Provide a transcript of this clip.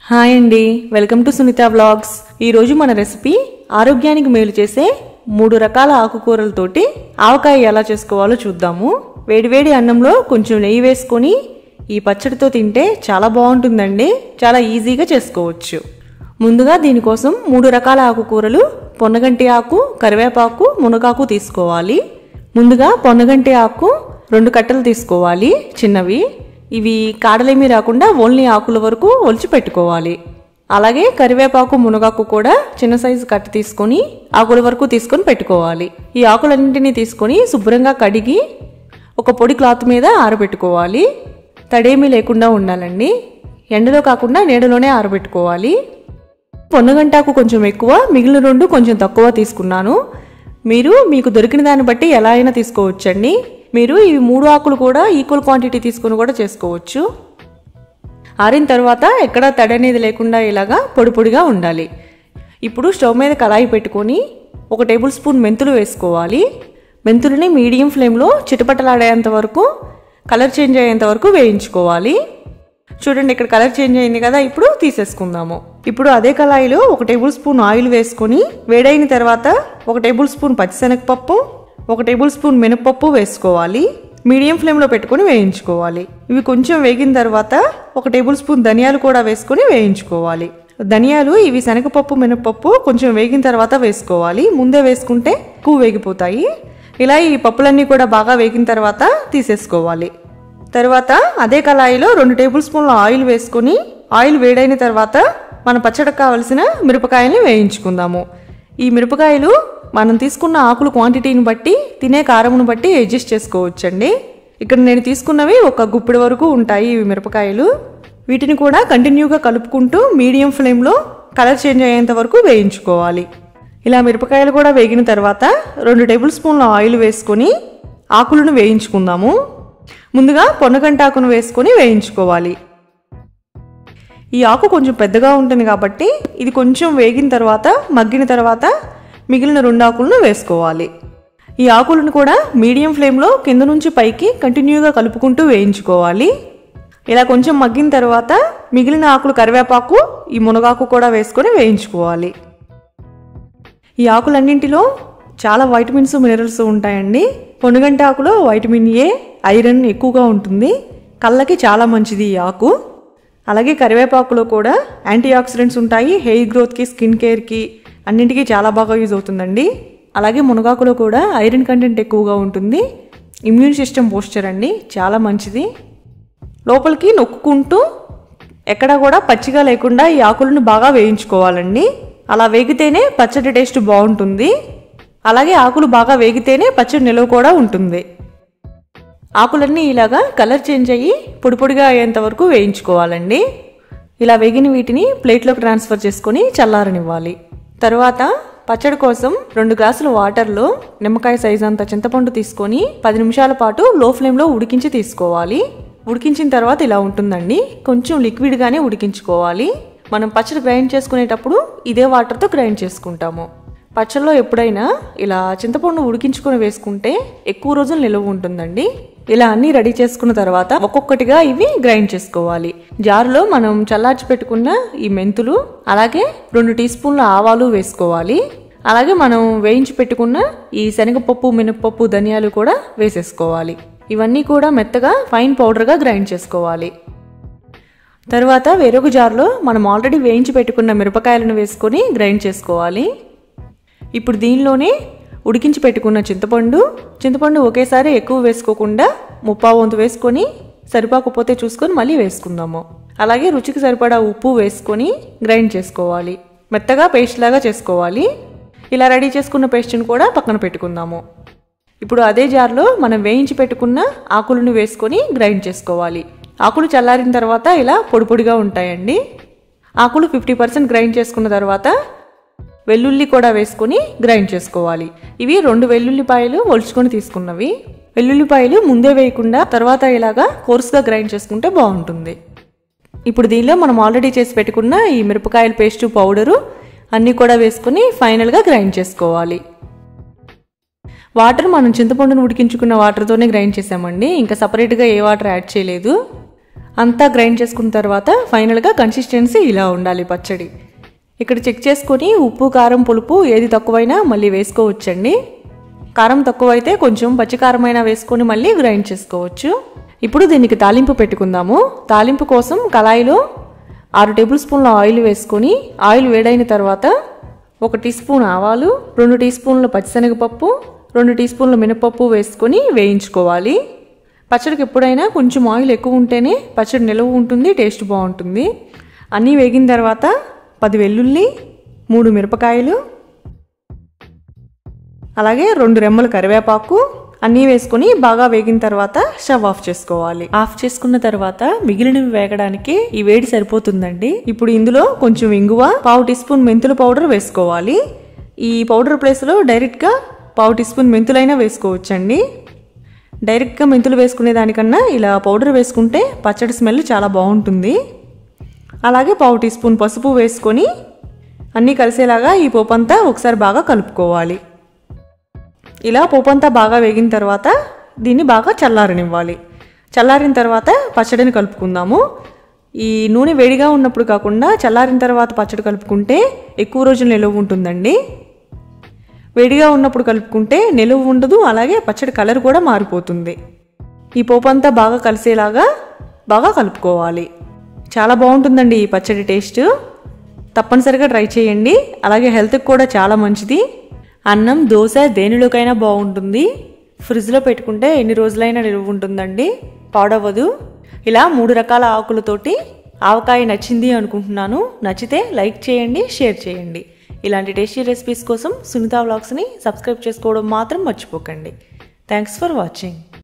hi అండి welcome to Sunitha vlogs ఈరోజు మన రెసిపీ ఆరోగ్యానికి మేలు చేసే మూడు రకాల ఆకుకూరలతోటి ఆవకాయ ఎలా చేసుకోవాలో చూద్దాము వేడివేడి అన్నంలో కొంచెం నెయ్యి వేసుకొని ఈ పచ్చడితో తింటే చాలా బాగుంటుందండి చాలా ఈజీగా చేసుకోవచ్చు ముందుగా దీనికోసం మూడు రకాల ఆకుకూరలు పొన్నగంటి ఆకు కరివేపాకు మునగాకు తీసుకోవాలి ముందుగా పొన్నగంటి ఆకు రెండు కట్టలు తీసుకోవాలి చిన్నవి ఇవి కాడలేమీ రాకుండా ఓన్లీ ఆకుల వరకు ఒలిచి పెట్టుకోవాలి అలాగే కరివేపాకు మునగాకు కూడా చిన్న సైజు కట్ట తీసుకొని ఆకుల వరకు తీసుకొని పెట్టుకోవాలి ఈ ఆకులన్నింటినీ తీసుకొని శుభ్రంగా కడిగి ఒక పొడి క్లాత్ మీద ఆరబెట్టుకోవాలి తడేమీ లేకుండా ఉండాలండి ఎండలో కాకుండా నీడలోనే ఆరబెట్టుకోవాలి పొన్నగంటాకు కొంచెం ఎక్కువ మిగిలిన రెండు కొంచెం తక్కువ తీసుకున్నాను మీరు మీకు దొరికిన దాన్ని బట్టి ఎలా అయినా తీసుకోవచ్చండి మీరు ఇవి మూడు ఆకులు కూడా ఈక్వల్ క్వాంటిటీ తీసుకుని కూడా చేసుకోవచ్చు ఆరిన తర్వాత ఎక్కడ తడి అనేది లేకుండా ఇలాగా పొడి పొడిగా ఉండాలి ఇప్పుడు స్టవ్ మీద కళాయి పెట్టుకొని ఒక టేబుల్ స్పూన్ మెంతులు వేసుకోవాలి మెంతులని మీడియం ఫ్లేమ్లో చిటపటలాడేంత వరకు కలర్ చేంజ్ అయ్యేంత వరకు వేయించుకోవాలి చూడండి ఇక్కడ కలర్ చేంజ్ అయింది కదా ఇప్పుడు తీసేసుకుందాము ఇప్పుడు అదే కళాయిలో ఒక టేబుల్ స్పూన్ ఆయిల్ వేసుకొని వేడైన తర్వాత ఒక టేబుల్ స్పూన్ పచ్చిశనగపప్పు ఒక టేబుల్ స్పూన్ మినపప్పు వేసుకోవాలి మీడియం ఫ్లేమ్లో పెట్టుకొని వేయించుకోవాలి ఇవి కొంచెం వేగిన తర్వాత ఒక టేబుల్ స్పూన్ ధనియాలు కూడా వేసుకొని వేయించుకోవాలి ధనియాలు ఇవి శనగపప్పు మినపప్పు కొంచెం వేగిన తర్వాత వేసుకోవాలి ముందే వేసుకుంటే ఎక్కువ వేగిపోతాయి ఇలా ఈ పప్పులన్నీ కూడా బాగా వేగిన తర్వాత తీసేసుకోవాలి తర్వాత అదే కళాయిలో రెండు టేబుల్ స్పూన్ల ఆయిల్ వేసుకొని ఆయిల్ వేడైన తర్వాత మన పచ్చడికి కావలసిన మిరపకాయల్ని వేయించుకుందాము ఈ మిరపకాయలు మనం తీసుకున్న ఆకుల క్వాంటిటీని బట్టి తినే కారమును బట్టి అడ్జస్ట్ చేసుకోవచ్చండి ఇక్కడ నేను తీసుకున్నవి ఒక గుప్పిడి వరకు ఉంటాయి ఇవి మిరపకాయలు వీటిని కూడా కంటిన్యూగా కలుపుకుంటూ మీడియం ఫ్లేమ్లో కలర్ చేంజ్ అయ్యేంత వరకు వేయించుకోవాలి ఇలా మిరపకాయలు కూడా వేగిన తర్వాత రెండు టేబుల్ స్పూన్ల ఆయిల్ వేసుకొని ఆకులను వేయించుకుందాము ముందుగా పొన్నగంటాకును వేసుకొని వేయించుకోవాలి ఈ ఆకు కొంచెం పెద్దగా ఉంటుంది కాబట్టి ఇది కొంచెం వేగిన తర్వాత మగ్గిన తర్వాత మిగిలిన రెండు ఆకులను వేసుకోవాలి ఈ ఆకులను కూడా మీడియం ఫ్లేమ్లో కింద నుంచి పైకి కంటిన్యూగా కలుపుకుంటూ వేయించుకోవాలి ఇలా కొంచెం మగ్గిన తర్వాత మిగిలిన ఆకులు కరివేపాకు ఈ మునగాకు కూడా వేసుకొని వేయించుకోవాలి ఈ ఆకులన్నింటిలో చాలా వైటమిన్స్ మినరల్స్ ఉంటాయండి పొనుగంట ఆకులో వైటమిన్ ఏ ఐరన్ ఎక్కువగా ఉంటుంది కళ్ళకి చాలా మంచిది ఈ ఆకు అలాగే కరివేపాకులో కూడా యాంటీ ఆక్సిడెంట్స్ ఉంటాయి హెయిర్ గ్రోత్కి స్కిన్ కేర్కి అన్నింటికీ చాలా బాగా యూజ్ అవుతుందండి అలాగే మునగాకులో కూడా ఐరన్ కంటెంట్ ఎక్కువగా ఉంటుంది ఇమ్యూన్ సిస్టమ్ పోస్చర్ అండి చాలా మంచిది లోపలికి నొక్కుంటూ ఎక్కడా కూడా పచ్చిగా లేకుండా ఈ ఆకులను బాగా వేయించుకోవాలండి అలా వేగితేనే పచ్చడి టేస్ట్ బాగుంటుంది అలాగే ఆకులు బాగా వేగితేనే పచ్చడి నిలువ కూడా ఉంటుంది ఆకులన్నీ ఇలాగా కలర్ చేంజ్ అయ్యి పొడి పొడిగా అయ్యేంత వరకు వేయించుకోవాలండి ఇలా వేగిన వీటిని ప్లేట్లోకి ట్రాన్స్ఫర్ చేసుకొని చల్లారనివ్వాలి తర్వాత పచ్చడి కోసం రెండు గ్లాసుల వాటర్లో నిమ్మకాయ సైజ్ అంత చింతపండు తీసుకొని పది నిమిషాల పాటు లో ఫ్లేమ్లో ఉడికించి తీసుకోవాలి ఉడికించిన తర్వాత ఇలా ఉంటుందండి కొంచెం లిక్విడ్గానే ఉడికించుకోవాలి మనం పచ్చడి గ్రైండ్ చేసుకునేటప్పుడు ఇదే వాటర్తో గ్రైండ్ చేసుకుంటాము పచ్చళ్ళలో ఎప్పుడైనా ఇలా చింతపండు ఉడికించుకొని వేసుకుంటే ఎక్కువ రోజులు నిలువ ఉంటుందండి ఇలా అన్ని రెడీ చేసుకున్న తర్వాత ఒక్కొక్కటిగా ఇవి గ్రైండ్ చేసుకోవాలి జారులో మనం చల్లార్చి పెట్టుకున్న ఈ మెంతులు అలాగే రెండు టీ స్పూన్ల ఆవాలు వేసుకోవాలి అలాగే మనం వేయించి పెట్టుకున్న ఈ శనగపప్పు మినపప్పు ధనియాలు కూడా వేసేసుకోవాలి ఇవన్నీ కూడా మెత్తగా ఫైన్ పౌడర్గా గ్రైండ్ చేసుకోవాలి తర్వాత వేరొక జార్లో మనం ఆల్రెడీ వేయించి పెట్టుకున్న మిరపకాయలను వేసుకొని గ్రైండ్ చేసుకోవాలి ఇప్పుడు దీనిలోనే ఉడికించి పెట్టుకున్న చింతపండు చింతపండు ఒకేసారి ఎక్కువ వేసుకోకుండా ముప్పావు వంతు వేసుకొని సరిపోకపోతే చూసుకొని మళ్ళీ వేసుకుందాము అలాగే రుచికి సరిపడా ఉప్పు వేసుకొని గ్రైండ్ చేసుకోవాలి మెత్తగా పేస్ట్ లాగా చేసుకోవాలి ఇలా రెడీ చేసుకున్న పేస్ట్ని కూడా పక్కన పెట్టుకుందాము ఇప్పుడు అదే జార్లో మనం వేయించి పెట్టుకున్న ఆకులను వేసుకొని గ్రైండ్ చేసుకోవాలి ఆకులు చల్లారిన తర్వాత ఇలా పొడి పొడిగా ఉంటాయండి ఆకులు ఫిఫ్టీ పర్సెంట్ గ్రైండ్ చేసుకున్న తర్వాత వెల్లుల్లి కూడా వేసుకొని గ్రైండ్ చేసుకోవాలి ఇవి రెండు వెల్లుల్లిపాయలు ఒలుచుకొని తీసుకున్నవి వెల్లుల్లిపాయలు ముందే వేయకుండా తర్వాత ఇలాగా కోర్సుగా గ్రైండ్ చేసుకుంటే బాగుంటుంది ఇప్పుడు దీనిలో మనం ఆల్రెడీ చేసి పెట్టుకున్న ఈ మిరపకాయల పేస్టు పౌడరు అన్నీ కూడా వేసుకొని ఫైనల్గా గ్రైండ్ చేసుకోవాలి వాటర్ మనం చింతపండును ఉడికించుకున్న వాటర్తోనే గ్రైండ్ చేసామండి ఇంకా సపరేట్గా ఏ వాటర్ యాడ్ చేయలేదు అంతా గ్రైండ్ చేసుకున్న తర్వాత ఫైనల్గా కన్సిస్టెన్సీ ఇలా ఉండాలి పచ్చడి ఇక్కడ చెక్ చేసుకొని ఉప్పు కారం పులుపు ఏది తక్కువైనా మళ్ళీ వేసుకోవచ్చండి కారం తక్కువైతే కొంచెం పచ్చికారమైనా వేసుకొని మళ్ళీ గ్రైండ్ చేసుకోవచ్చు ఇప్పుడు దీనికి తాలింపు పెట్టుకుందాము తాలింపు కోసం కళాయిలో ఆరు టేబుల్ స్పూన్ల ఆయిల్ వేసుకొని ఆయిల్ వేడైన తర్వాత ఒక టీ స్పూన్ ఆవాలు రెండు టీ స్పూన్ల పచ్చిశనగపప్పు రెండు టీ స్పూన్ల మినపప్పు వేసుకొని వేయించుకోవాలి పచ్చడికి ఎప్పుడైనా కొంచెం ఆయిల్ ఎక్కువ ఉంటేనే పచ్చడి నిలవ ఉంటుంది టేస్ట్ బాగుంటుంది అన్నీ వేగిన తర్వాత పది వెల్లుల్లి మూడు మిరపకాయలు అలాగే రెండు రెమ్మల కరివేపాకు అన్నీ వేసుకొని బాగా వేగిన తర్వాత స్టవ్ ఆఫ్ చేసుకోవాలి ఆఫ్ చేసుకున్న తర్వాత మిగిలినవి వేగడానికి ఈ వేడి సరిపోతుందండి ఇప్పుడు ఇందులో కొంచెం ఇంగువ పావు టీ స్పూన్ మెంతుల పౌడర్ వేసుకోవాలి ఈ పౌడర్ ప్లేస్లో డైరెక్ట్గా పావు టీ స్పూన్ మెంతులైనా వేసుకోవచ్చండి డైరెక్ట్గా మెంతులు వేసుకునే దానికన్నా ఇలా పౌడర్ వేసుకుంటే పచ్చడి స్మెల్ చాలా బాగుంటుంది అలాగే పావు టీ స్పూన్ పసుపు వేసుకొని అన్నీ కలిసేలాగా ఈ పోపంతా ఒకసారి బాగా కలుపుకోవాలి ఇలా పోపంతా బాగా వేగిన తర్వాత దీన్ని బాగా చల్లారనివ్వాలి చల్లారిన తర్వాత పచ్చడిని కలుపుకుందాము ఈ నూనె వేడిగా ఉన్నప్పుడు కాకుండా చల్లారిన తర్వాత పచ్చడి కలుపుకుంటే ఎక్కువ రోజులు నిలువ ఉంటుందండి వేడిగా ఉన్నప్పుడు కలుపుకుంటే నిలువ ఉండదు అలాగే పచ్చడి కలర్ కూడా మారిపోతుంది ఈ పోపంతా బాగా కలిసేలాగా బాగా కలుపుకోవాలి చాలా బాగుంటుందండి ఈ పచ్చడి టేస్ట్ తప్పనిసరిగా ట్రై చేయండి అలాగే హెల్త్కి కూడా చాలా మంచిది అన్నం దోశ దేనిలోకైనా బాగుంటుంది ఫ్రిడ్జ్లో పెట్టుకుంటే ఎన్ని రోజులైనా నిలువ ఉంటుందండి పాడవదు ఇలా మూడు రకాల ఆకులతోటి ఆవకాయ నచ్చింది అనుకుంటున్నాను నచ్చితే లైక్ చేయండి షేర్ చేయండి ఇలాంటి టేస్టీ రెసిపీస్ కోసం సునీత వ్లాగ్స్ని సబ్స్క్రైబ్ చేసుకోవడం మాత్రం మర్చిపోకండి థ్యాంక్స్ ఫర్ వాచింగ్